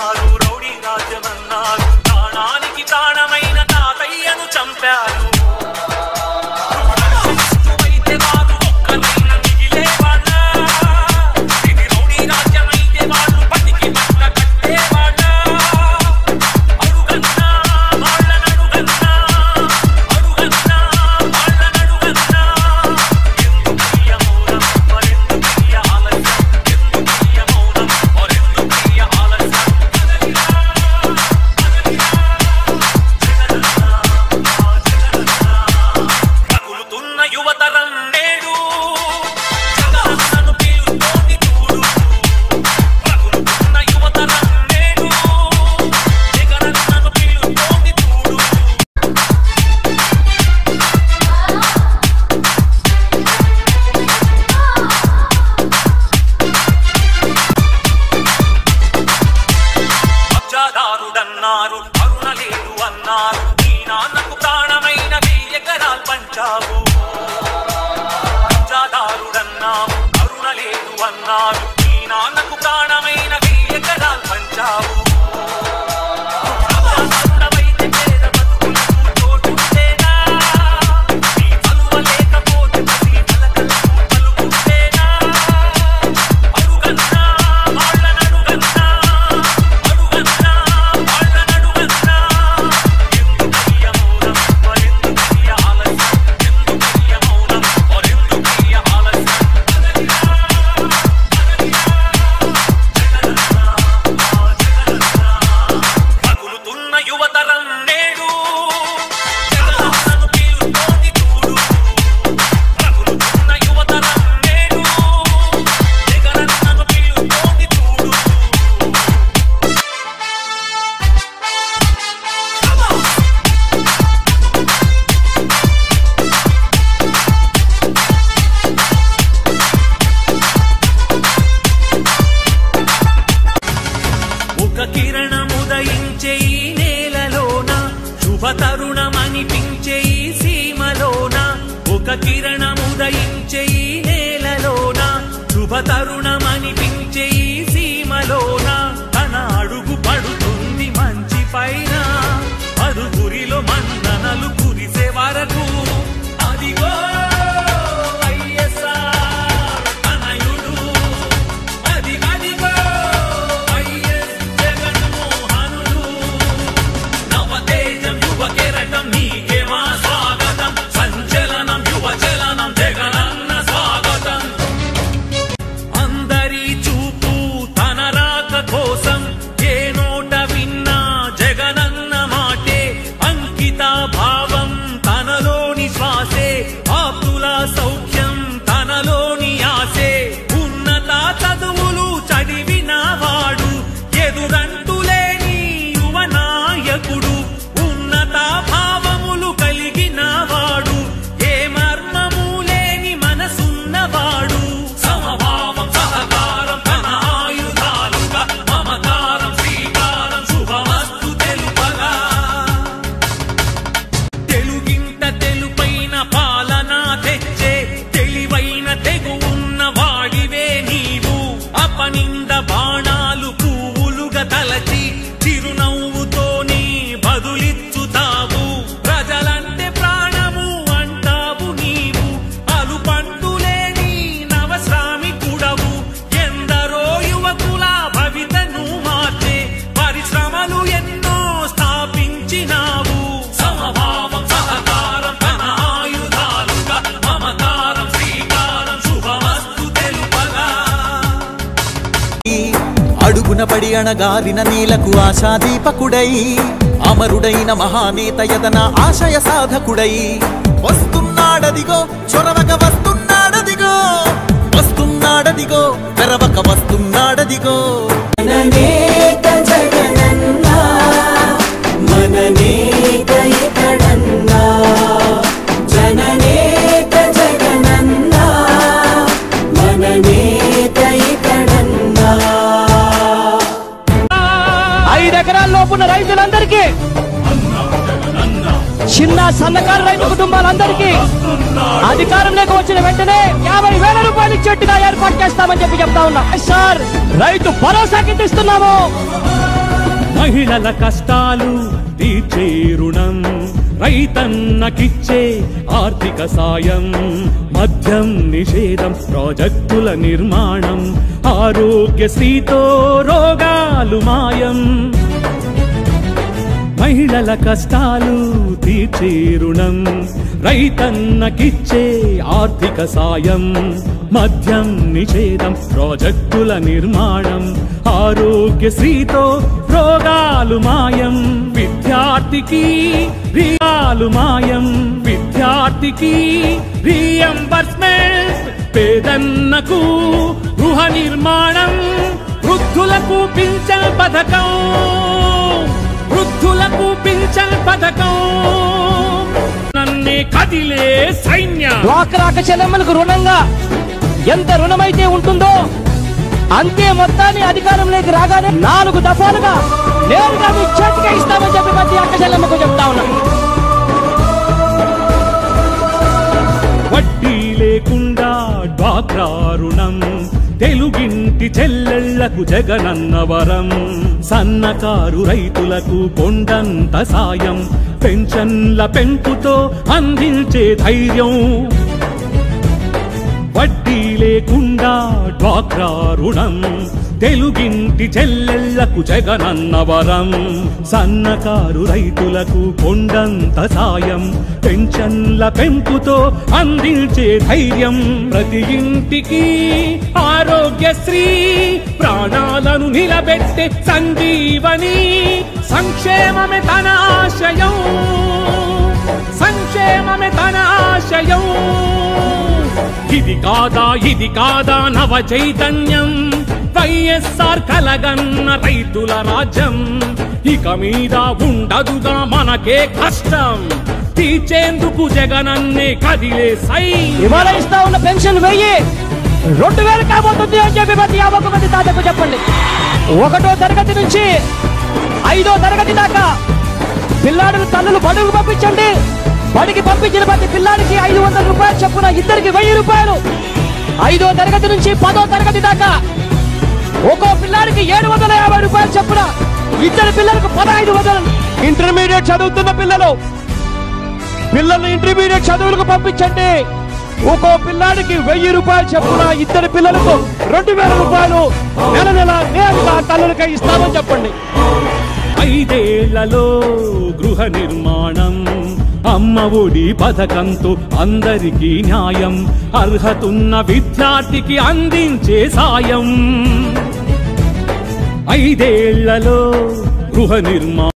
అన్నారు రౌడీ రాజ్యమన్నారు ప్రాణానికి ప్రాణమైన తాతయ్యను చంపారు అయితే వారు ఒక్కరైనా మిగిలేవాళ్ళ ఇది రౌడీ రాజ్యమైతే వాళ్ళు పతికి బట్ట కట్టేవాళ్ళ అడుగన్నా వాళ్ళనడుగన్నా అడుగన్నా వాళ్ళనడుగన్నా ఎందుకయ్య మౌనం మరెందుకయ్య ఆలస్యం ఎందుకయ్య మౌనం మరెందుకయ్య ఆలస్యం కదలిరా కదలిరా రగులుతున్న యువతరం నేడు జగనన్నను పిలుస్తోంది చూడు రగులుతున్న యువతరం నేడు జగనన్నను పిలుస్తోంది చూడు అబ్జాదారుడన్నారు కరుణ లేదు అన్నారు నీ నాన్నకు ప్రాణమైన వెయ్యెకరాలు పంచావు అబ్జాదారుడన్నావు కరుణ లేదు అన్నారు నీ నాన్నకు ప్రాణమైన వెయ్యెకరాలు పంచావు అబ్జాదారుడవైతే పేద బతుకులకు చోటుంటేనా? నీ చలువ లేకపోతే ప్రతి పలకలకు పలుకుంటేనా? అడుగన్నా వాళ్ళనడుగన్నా అడుగన్నా వాళ్ళనడుగన్నా ఎందుకయ్య మౌనం మరెందుకయ్య ఆలస్యం ఎందుకయ్య మౌనం మరెందుకయ్య ఆలస్యం కదలిరా కదలిరా రగులుతున్న యువతరం నేడు జగనన్నను పిలుస్తోంది చూడు రగులుతున్న యువతరం నేడు జగనన్నను పిలుస్తోంది చూడు ఒక కిరణముదయించే ఈ నేలలోన శుభ తరుణమనిపించే ఈ సీమలోన ఒక కిరణముదయించే ఈ నేలలోన శుభ తరుణమనిపించే ఈ సీమలోన తన అడుగు పడుతుంది మంచి పైన పరుగురిలో మందనలు కురిసే వరకు అదిగో వైఎస్ఆర్ తనయుడు అది అదిగో వైఎస్ జగన్మోహనుడు నవతేజం యువ కెరటం నీకే మా స్వాగతం సంచలనం యువ చలనం జగనన్న స్వాగతం అందరి చూపు తన రాక కోసం ఏ నోట విన్నా జగనన్న మాటే అంకిత భావం తనలోని శ్వాసే ఆప్తుల సౌఖ్యం తనలోని ఆసే ఉన్నత చదువులు చదివిన వాడు ఎదురంటూ లేని యువ నాయకుడు ఉన్నత భావములు కలిగిన వాడు ఏ మర్మము లేని మనసున్నవాడు సమభావం సహకారం తన ఆయుధాలుగా మమకారం శ్రీకారం శుభమస్తు తెలుపగా తెలుగింట తెలుపైన పాలన తెచ్చే తెలివైన తెగువున్న వాడివే నీవు అపనింద బాణాలు పువ్వులుగా తలచి చిరునవ్వుతోని బదులిచ్చుతావు ప్రజలంటే ప్రాణము అంటావు నీవు అలుపంటు లేని నవశ్రామికుడవు ఎందరో యువకుల భవితను మార్చే పరిశ్రమలు ఎన్నో స్థాపించినావు సమభావం సహకారం తన ఆయుధాలుగా మమకారం శ్రీకారం శుభమస్తు తెలుపగా అడుగున పడి అణగారిన నేలకు ఆశాదీపకుడై అమరుడైన మహానేత యదన ఆశయ సాధకుడై వస్తున్నాడదిగో చొరవక వస్తున్నాడదిగో వస్తున్నాడదిగో తెరవక వస్తున్నాడదిగో మననేక జగనన్నా మననేక ఇతడన్నా జననేక జగనన్నా మననేక ఇతడన్నా ఐదెకరాల లోపున్న రైతులందరికీ చిన్న సన్నకారు రైతు కుటుంబాలందరికీ అధికారంలోకి వచ్చిన వెంటనే యాభై వేల రూపాయలు ఇచ్చేట్టుగా ఏర్పాటు చేస్తామని చెప్పి చెప్తా ఉన్నా సార్ రైతు భరోసా కింద ఇస్తున్నాము మహిళల కష్టాలు తీర్చే రుణం రైతన్నకిచ్చే ఆర్థిక సాయం మద్యం నిషేధం ప్రాజెక్టుల నిర్మాణం ఆరోగ్యశ్రీతో రోగాలు మాయం మహిళల కష్టాలు తీర్చే రుణం రైతన్నకిచ్చే ఆర్థిక సాయం మద్యం నిషేధం ప్రాజెక్టుల నిర్మాణం ఆరోగ్యశ్రీతో రోగాలు మాయం విద్యార్థికి రియాలు మాయం విద్యార్థికి రియంబర్స్మెంట్ పేదన్నకు గృహ నిర్మాణం వృద్ధులకు పింఛన్ పథకం వృద్ధులకు పింఛన్ పథకం నన్నే కదిలే సైన్య డ్వాక్రాక చెల్లెమ్మలకు రుణంగా ఎంత రుణమైతే ఉంటుందో అంతే మొత్తాన్ని అధికారంలోకి రాగానే నాలుగు దఫాలుగా నేరుగా మీ చేతికే ఇస్తామని చెప్పి ప్రతి అక్క చెల్లెమ్మకు చెప్తా ఉన్నాం వడ్డీ లేకుండా డ్వాక్రా రుణం తెలుగింటి చెల్లెళ్లకు జగనన్న వరం సన్నకారు రైతులకు కొండంత సాయం పెన్షన్ల పెంపుతో అందించే ధైర్యం వడ్డీ లేకుండా డ్వాక్రా రుణం తెలుగింటి చెల్లెళ్లకు జగనన్న వరం సన్నకారు రైతులకు కొండంత సాయం పెన్షన్ల పెంపుతో అందించే ధైర్యం ప్రతి ఇంటికి ఆరోగ్యశ్రీ ప్రాణాలను నిలబెట్టే సంజీవని సంక్షేమమే తన ఆశయం సంక్షేమమే తన ఆశయం ఇది కాదా ఇది కాదా నవ చైతన్యం వైఎస్ఆర్ కలగన్న రైతుల రాజ్యం ఇక మీద ఉండదుగా మనకే కష్టం తీర్చేందుకు జగనన్నే కదిలే సై ఇవాళ ఇస్తా ఉన్న పెన్షన్ వెయ్యి రెండు వేలు కాబోతుంది అని చెప్పి ప్రతి యాభై మంది తాతకు చెప్పండి ఒకటో తరగతి నుంచి ఐదో తరగతి దాకా పిల్లాడులు తల్లులు బడుగు పంపించండి బడికి పంపించిన ప్రతి పిల్లాడికి ఐదు వందల రూపాయలు చొప్పున ఇద్దరికి వెయ్యి రూపాయలు ఐదో తరగతి నుంచి పదో తరగతి దాకా ఒక్కో పిల్లాడికి ఏడు వందల యాభై రూపాయలు చొప్పున ఇద్దరు పిల్లలకు పదహైదు వందలు ఇంటర్మీడియట్ చదువుతున్న పిల్లలు పిల్లల్ని ఇంటర్మీడియట్ చదువులకు పంపించండి ఒక్కో పిల్లాడికి వెయ్యి రూపాయలు చొప్పున ఇద్దరు పిల్లలకు రెండు వేల రూపాయలు నెల నెల నేరుగా తల్లులకై ఇస్తామని చెప్పండి ఐదేళ్లలో గృహ నిర్మాణం అమ్మ ఒడి పథకంతో అందరికీ న్యాయం అర్హతున్న విద్యార్థికి అందించే సాయం ఐదేళ్లలో గృహ నిర్మాణం